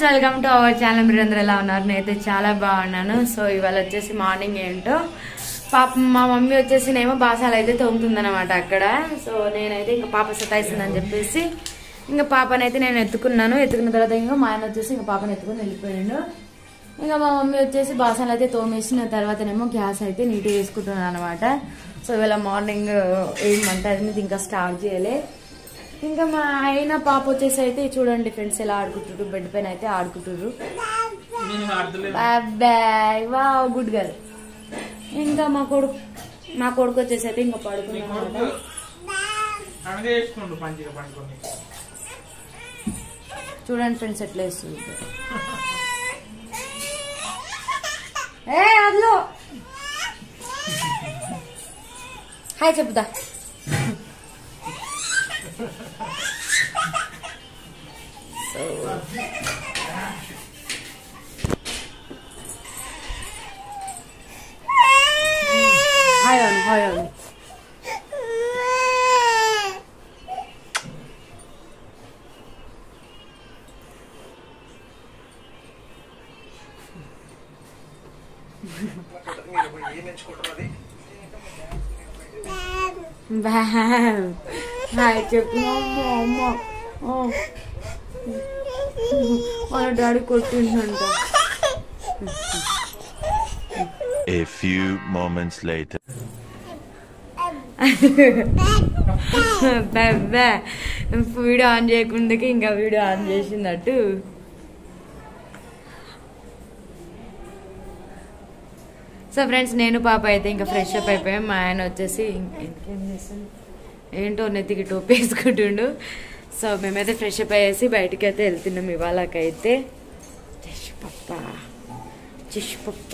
Welcome to our channel మీరు అందరూ ఎలా ఉన్నారు నేనైతే చాలా బాగున్నాను సో ఇవాళ వచ్చేసి మార్నింగ్ ఏంటో పాప మా మమ్మీ వచ్చేసి నేమో బాసాలు అయితే తోముతుందన్నమాట అక్కడ సో నేనైతే ఇంకా పాప సతాయిస్తుందని చెప్పేసి ఇంకా పాపనైతే నేను ఎత్తుకున్నాను ఎత్తుకున్న తర్వాత ఇంకా మా ఆయన వచ్చేసి ఇంకా పాపని ఎత్తుకుని వెళ్ళిపోయాడు ఇంకా మా మమ్మీ వచ్చేసి బాసాలు అయితే తోమేసిన తర్వాతనేమో గ్యాస్ అయితే నీట్గా వేసుకుంటున్నాను అనమాట సో ఇవాళ మార్నింగ్ ఏమంటే అది ఇంకా స్టార్ట్ చేయలే ఇంకా మా ఆయన పాప వచ్చేసి అయితే చూడండి ఫ్రెండ్స్ ఎలా ఆడుకుంటుర్రు బెడ్ పైన అయితే ఆడుకుంటుర్రు బాయ్ వా గుడ్ గర్ల్ ఇంకా మా కొడుకు మా కొడుకు వచ్చేసి అయితే ఇంకా పడుకున్నాడు అనగా వేసుకోండు పంచిగా పండుకొని చూడండి ఫ్రెండ్స్ ఎట్లా వేస్తుంది ఏ అదిలో హాయ్ చెప్పుదా సో హాయ్ అను హాయ్ అను బ్యామ్. హాయ్ చెప్పు అమ్మ అమ్మ ఓ. వాళ్ళ డాడీ కొట్టిందంట A few moments later. బాబా వీడియో ఆన్ చేయకుండా ఇంకా వీడియో ఆన్ చేసిందట్టు సో ఫ్రెండ్స్ నేను పాప అయితే ఇంకా ఫ్రెష్ అప్ అయిపోయాం మా ఆయన వచ్చేసి ఇంక- ఇంకేం చేస్తాను ఏంటో నెత్తికి టోపీ వేసుకుంటుండు సో మేమైతే ఫ్రెష్ అప్ అయ్యేసి బయటికి అయితే వెళ్తున్నాం ఇవాళకైతే జష్ పప్ప జష్ పప్ప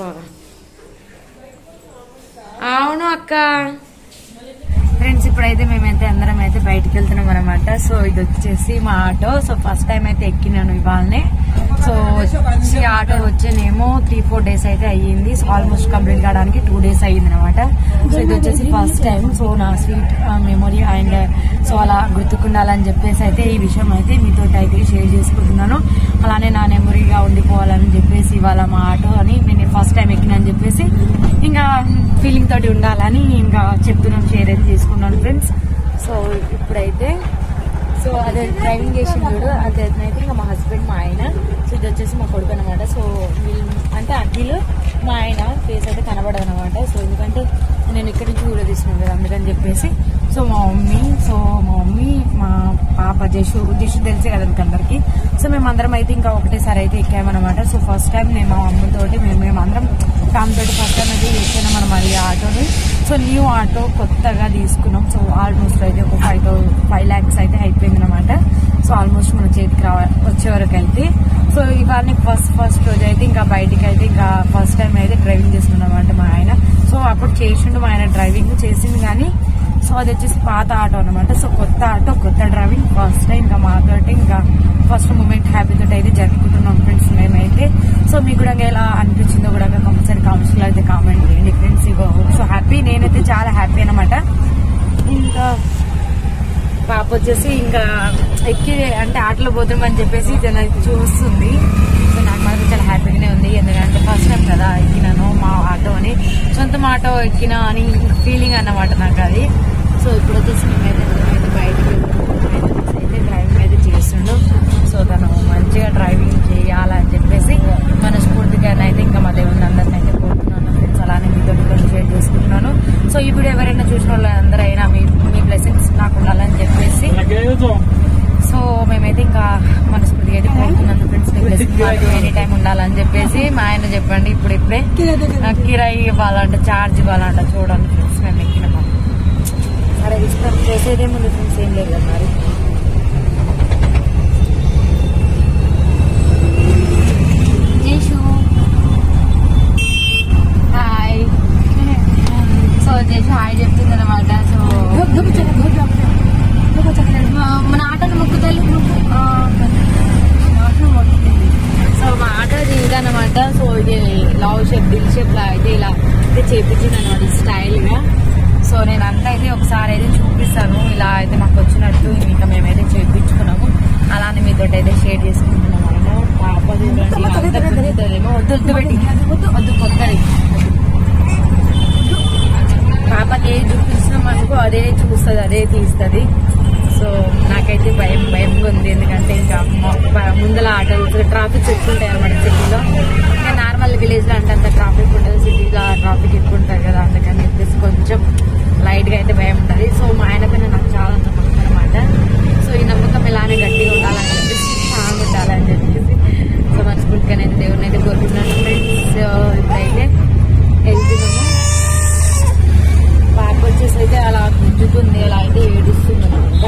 అవును అక్క ఫ్రెండ్స్ ఇప్పుడైతే మేమైతే అందరం అయితే బయటికి వెళ్తున్నాం అనమాట సో ఇది వచ్చేసి మా ఆటో సో ఫస్ట్ టైం అయితే ఎక్కినాను ఇవాళనే సో వచ్చి ఆటో వచ్చేనేమో త్రీ ఫోర్ డేస్ అయితే అయ్యింది సో ఆల్మోస్ట్ కంప్లీట్ కావడానికి టూ డేస్ అయ్యింది అనమాట సో ఇది వచ్చేసి ఫస్ట్ టైం సో నా స్వీట్ మెమొరీ అండ్ సో అలా గుర్తుకుండాలని చెప్పేసి అయితే ఈ విషయం అయితే మీతో అయితే షేర్ చేసుకుంటున్నాను అలానే నా మెమొరీగా ఉండిపోవాలని చెప్పేసి ఇవాళ మా ఆటో అని నేను ఫస్ట్ టైం ఎక్కినని చెప్పేసి ఇంకా ఫీలింగ్ తోటి ఉండాలని ఇంకా చెప్తున్నాను షేర్ అయితే చేసుకున్నాను ఫ్రెండ్స్ సో ఇప్పుడైతే సో అదే డ్రైవింగ్ చేసిన చూడు అదైతే ఇంకా మా హస్బెండ్ మా ఆయన సో ఇది వచ్చేసి మా కొడుకు అనమాట సో వీళ్ళు అంటే అఖిల్ మా ఆయన ఫేస్ అయితే కనబడదు అనమాట సో ఎందుకంటే నేను ఇక్కడి నుంచి వీడియో తీసినాను కదా అందుకని చెప్పేసి సో మా మమ్మీ సో మా మమ్మీ మా పాప జషు జషు తెలిసే కదా మీకు అందరికి సో మేమందరం అయితే ఇంకా ఒకటేసారి అయితే ఎక్కామన్నమాట సో ఫస్ట్ టైం నేను మా మమ్మీతోటి మేము మేమందరం ఫ్యామిలీ తోటి ఫస్ట్ టైం అయితే ఎక్కాను మనం మళ్ళీ ఆటోని సో న్యూ ఆటో కొత్తగా తీసుకున్నాం సో ఆల్మోస్ట్ అయితే ఒక ఫైవ్ థౌ ఫైవ్ ల్యాక్స్ అయితే అయిపోయింది అనమాట సో ఆల్మోస్ట్ మన చేతికి రావ వచ్చే వరకు అయితే సో ఇవన్నీ ఫస్ట్ ఫస్ట్ రోజు అయితే ఇంకా బయటికి అయితే ఇంకా ఫస్ట్ టైం అయితే డ్రైవింగ్ చేస్తున్నాం అనమాట మా ఆయన సో అప్పుడు చేసిండు మా ఆయన డ్రైవింగ్ చేసింది కానీ సో అది వచ్చేసి పాత ఆటో అనమాట సో కొత్త ఆటో కొత్త డ్రైవింగ్ ఫస్ట్ టైం ఇంకా మాతోటి ఇంకా ఫస్ట్ మూమెంట్ హ్యాపీ తోటి అయితే జరుపుకుంటున్నాం ఫ్రెండ్స్ మేమైతే సో మీకు కూడా ఎలా అనిపించిందో కూడా కంపల్సరీ కామెంట్స్ లో అయితే కామెంట్ చేయండి ఫ్రెండ్స్ ఇగో సో హ్యాపీ నేనైతే చాలా హ్యాపీ అనమాట ఇంకా పాప వచ్చేసి ఇంకా ఎక్కి అంటే ఆటలో పోతామని చెప్పేసి జన చూస్తుంది సో నాకు మాత్రం చాలా హ్యాపీగానే ఉంది ఎందుకంటే ఫస్ట్ టైం కదా ఎక్కినాను మా ఆటో అని సొంతం ఆటో ఎక్కినా అని ఫీలింగ్ అన్నమాట నాకు అది సో ఇప్పుడు వచ్చేసి మేమైతే మేమైతే బయటికి వెళ్తున్నాం. అయితే డ్రైవింగ్ అయితే చేస్తుండు సో తను మంచిగా డ్రైవింగ్ చేయాలని చెప్పేసి మనస్ఫూర్తిగా అయితే ఇంకా మా దేవుని అందరిని అయితే కోరుతున్నాను ఫ్రెండ్స్ అలానే మీతో కూడా షేర్ చేసుకుంటున్నాను సో ఈ వీడియో ఎవరైనా చూసిన వాళ్ళందరైనా మీ మీ బ్లెస్సింగ్స్ నాకు ఉండాలని చెప్పేసి సో మేమైతే ఇంకా మనస్ఫూర్తిగా అయితే కోరుతున్నాను ఫ్రెండ్స్ మీ బ్లెస్సింగ్ మాకు ఎనీ టైం ఉండాలని చెప్పేసి మా ఆయన చెప్పండి ఇప్పుడు ఇప్పుడే ఆ, కిరాయి ఇవ్వాలంట ఛార్జ్ ఇవ్వాలంట చూడండి ఫ్రెండ్స్ మేము ఎక్కిన సరే ఇష్టం చేసేదేముంది ఫ్రెండ్స్ ఏం లేదు కదా మరి Jeshu hi so Jeshu hi చెప్తుంది అనమాట సో మన ఆటోని మొక్కుతాయి సో మా ఆటో ఇది ఇదన్నమాట సో ఇది లవ్ షేప్ దిల్ షేప్ లా అయితే ఇలా అయితే చేపించింది అనమాట స్టైల్ గా సో నేను అంతా అయితే ఒకసారి అయితే చూపిస్తాను ఇలా అయితే మాకు వచ్చినట్టు ఇంకా మేమైతే చేపించుకున్నాము అలానే మీతో అయితే షేర్ చేసుకుంటున్నాము మనము పాప చూడండి అంత పెద్దదేమో వద్దు వద్దు పెట్టి వద్దు వద్దు కొత్తది పాపకి ఏది చూపిస్తున్నాం అనుకో అదే చూస్తుంది అదే తీస్తుంది సో నాకైతే భయం భయంగా ఉంది ఎందుకంటే ఇంకా మ- ప- ముందల ఆటోలు ట్రాఫిక్ ఎక్కువ ఉంటాయి అన్నమాట సిటీలో ఇంకా నార్మల్ విలేజ్ లో అంటే అంత ట్రాఫిక్ ఉంటుంది సిటీలో ట్రాఫిక్ ఎక్కువ ఉంటుంది కదా అందుకని చెప్పేసి కొంచెం లైట్ గా అయితే భయం ఉంటుంది సో మా ఆయన పైన నాకు చాలా నమ్మకం అనమాట సో ఈ నమ్మకం ఇలానే గట్టిగా ఉండాలని చెప్పేసి స్ట్రాంగ్ ఉండాలని చెప్పేసి సో మనస్ఫూర్తిగా అయితే దేవుడిని అయితే కోరుకుంటున్నాను ఫ్రెండ్స్ ఇప్పుడైతే వెళ్తున్నాము పాప వచ్చేసి అయితే అలా గుంజుతుంది అలా అయితే ఏడుస్తుంది అనమాట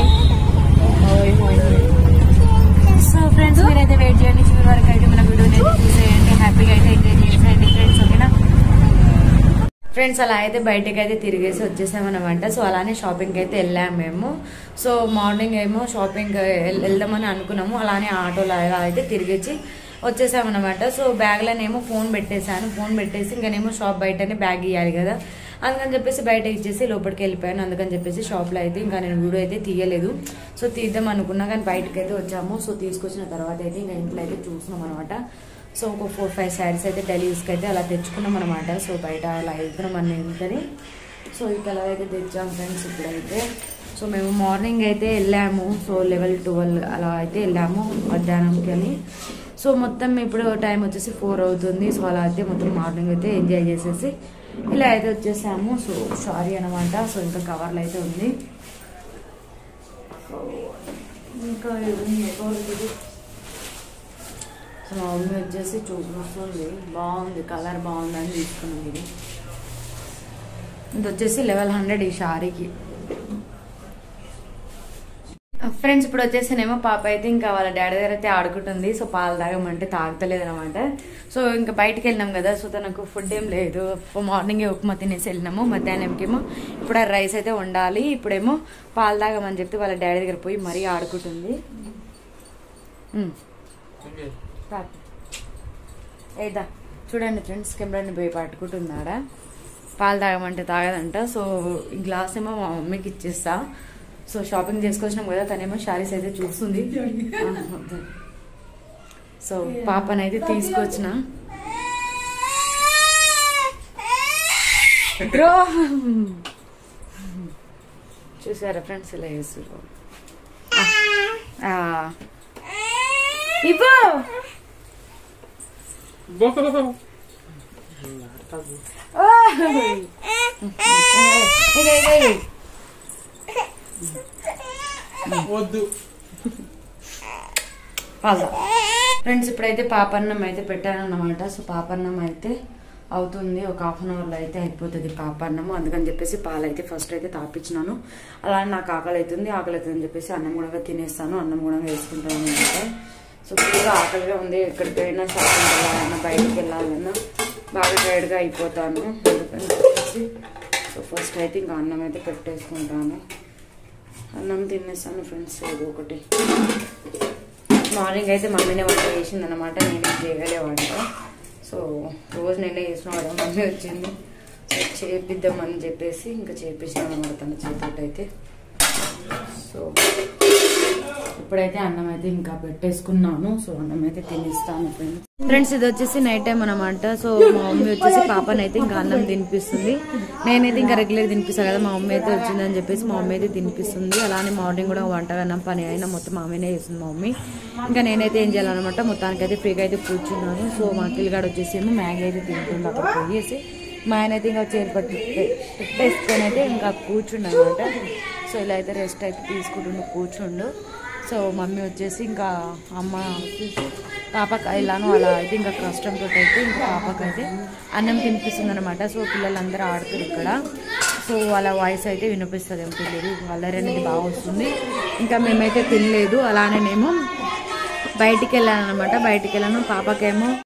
సో ఫ్రెండ్స్ మీరైతే వెయిట్ చేయండి చివరి వరకు అయితే మన వీడియోని అయితే చూసేయండి హ్యాపీగా అయితే ఎంజాయ్ చేసేయండి ఫ్రెండ్స్ ఓకేనా ఫ్రెండ్స్ అలా అయితే బయటకి అయితే తిరిగేసి వచ్చేసామన్నమాట సో అలానే షాపింగ్కి అయితే వెళ్ళాము మేము సో మార్నింగ్ ఏమో షాపింగ్ వెళ్దామని అనుకున్నాము అలానే ఆటోలో అలా అయితే తిరిగేసి వచ్చేసామన్నమాట సో బ్యాగ్లోనేమో ఫోన్ పెట్టేశాను ఫోన్ పెట్టేసి ఇంకానేమో షాప్ బయటనే బ్యాగ్ ఇవ్వాలి కదా అందుకని చెప్పేసి బయట ఇచ్చేసి లోపలికి వెళ్ళిపోయాను అందుకని చెప్పేసి షాప్లో అయితే ఇంకా నేను వీడియో అయితే తీయలేదు సో తీద్దాం అనుకున్నా కానీ బయటకు అయితే వచ్చాము సో తీసుకొచ్చిన తర్వాత అయితే ఇంకా ఇంట్లో అయితే చూసినాం అనమాట సో ఒక ఫోర్ ఫైవ్ శారీస్ అయితే డైలీ యూస్కి అయితే అలా తెచ్చుకున్నాం అనమాట సో బయట అలా వెళ్తున్నాం అన్న ఇంతని సో ఇక్కడ అయితే తెచ్చాం ఫ్రెండ్స్ ఇప్పుడైతే సో మేము మార్నింగ్ అయితే వెళ్ళాము సో లెవెల్ ట్వెల్వ్ అలా అయితే వెళ్ళాము మధ్యాహ్నంకి అని సో మొత్తం ఇప్పుడు టైం వచ్చేసి ఫోర్ అవుతుంది సో అలా అయితే మొత్తం మార్నింగ్ అయితే ఎంజాయ్ చేసేసి ఇలా అయితే వచ్చేసాము సో సారీ అనమాట సో ఇంకా కవర్లు అయితే ఉంది సో ఇంకా ఇది ఎవరిది? సో మా మమ్మీ వచ్చేసి చూపిస్తుంది బాగుంది కలర్ బాగుందని తీసుకున్నాం ఇది ఇది వచ్చేసి లెవెల్ హండ్రెడ్ ఈ శారీకి ఫ్రెండ్స్ ఇప్పుడు వచ్చేసినేమో పాప అయితే ఇంకా వాళ్ళ డాడీ దగ్గర అయితే ఆడుకుంటుంది సో పాలు తాగమంటే తాగుతలేదు అనమాట సో ఇంకా బయటికి వెళ్ళినాం కదా సో తనకు ఫుడ్ ఏం లేదు మార్నింగ్ ఉప్మా తినేసి వెళ్ళినాము మధ్యాహ్నంకేమో ఇప్పుడు ఆ రైస్ అయితే వండాలి ఇప్పుడేమో పాలు తాగమని చెప్పి వాళ్ళ డాడీ దగ్గర పోయి మరీ ఆడుకుంటుంది ఉమ్. తాగు. ఏదా చూడండి ఫ్రెండ్స్ కెమెరాని పోయి పట్టుకుంటున్నాడా పాలు తాగమంటే తాగదంట సో ఈ గ్లాస్ ఏమో మా మమ్మీకి ఇచ్చేస్తా సో షాపింగ్ చేసుకొచ్చినాం కదా తనేమో శారీస్ అయితే చూస్తుంది ఆ, వద్దు. సో పాపనైతే తీసుకొచ్చిన బ్రో చూసారా ఫ్రెండ్స్ ఇలా చేస్తారు ఇవ్వు ఇదే ఇదే వద్దు ఫ్రెండ్స్ ఇప్పుడైతే పాపన్నం అయితే పెట్టానన్నమాట సో పాపన్నం అయితే అవుతుంది ఒక హాఫ్ అన్ అవర్లో అయితే అయిపోతుంది పాపన్నం అందుకని చెప్పేసి పాలు అయితే ఫస్ట్ అయితే తాపించినాను అలా నాకు ఆకలి అవుతుంది ఆకలి అవుతుంది అని చెప్పేసి అన్నం కూడా తినేస్తాను అన్నం కూడా వేసుకుంటాను అనమాట సో ఫుల్గా ఆకలిగా ఉంది ఎక్కడికైనా షాపింగ్ వెళ్ళాలన్నా బయటకు వెళ్ళాలన్నా బాగా టైర్డ్గా అయిపోతాను అందుకని చెప్పేసి సో ఫస్ట్ అయితే ఇంకా అన్నం అయితే పెట్టేసుకుంటాను అన్నం తినేస్తాను ఫ్రెండ్స్ ఏదో ఒకటి మార్నింగ్ అయితే మమ్మీనే వంట చేసింది అనమాట నేనే చేయగలే వంట సో రోజు నేనే చేసిన వాడు మమ్మీ వచ్చింది సో చేపిద్దామని చెప్పేసి ఇంకా చేపించాను అనమాట తన చేతితో అయితే సో ఇప్పుడైతే అన్నం అయితే ఇంకా పెట్టేసుకున్నాను సో అన్నం అయితే తినేస్తాను ఫ్రెండ్స్ ఫ్రెండ్స్ ఇది వచ్చేసి నైట్ టైం అనమాట సో మా మమ్మీ వచ్చేసి పాపనైతే అయితే ఇంకా అన్నం తినిపిస్తుంది నేనైతే ఇంకా రెగ్యులర్ తినిపిస్తాను కదా మా మమ్మీ అయితే వచ్చిందని చెప్పేసి మా మమ్మీ అయితే తినిపిస్తుంది అలానే మార్నింగ్ కూడా వంట అన్నం పని అయినా మొత్తం మా మమ్మీనే చేస్తుంది మా మమ్మీ ఇంకా నేనైతే ఏం చేయాలన్నమాట మొత్తానికి అయితే ఫ్రీగా అయితే కూర్చున్నాను సో మా కిల్గాడు వచ్చేసి ఏమో మ్యాగీ అయితే తింటుంది అక్కడ పోయేసి మా ఆయన అయితే ఇంకా చీర పట్టు పెట్టేసుకొని అయితే ఇంకా కూర్చుండు అనమాట సో ఇలా అయితే రెస్ట్ అయితే తీసుకుంటుండు కూర్చుండు సో మమ్మీ వచ్చేసి ఇంకా అమ్మ వచ్చేసి పాపకి ఇలాను అలా అయితే ఇంకా కష్టంతో అయితే ఇంకా పాపకైతే అన్నం తినిపిస్తుంది అనమాట సో పిల్లలందరూ ఆడుతారు ఇక్కడ సో వాళ్ళ వాయిస్ అయితే వినిపిస్తుంది ఏం తెలియదు అల్లరి అనేది బాగా వస్తుంది ఇంకా మేమైతే తినలేదు అలానేనేమో బయటికి వెళ్ళాను అనమాట బయటికి వెళ్ళాను పాపకేమో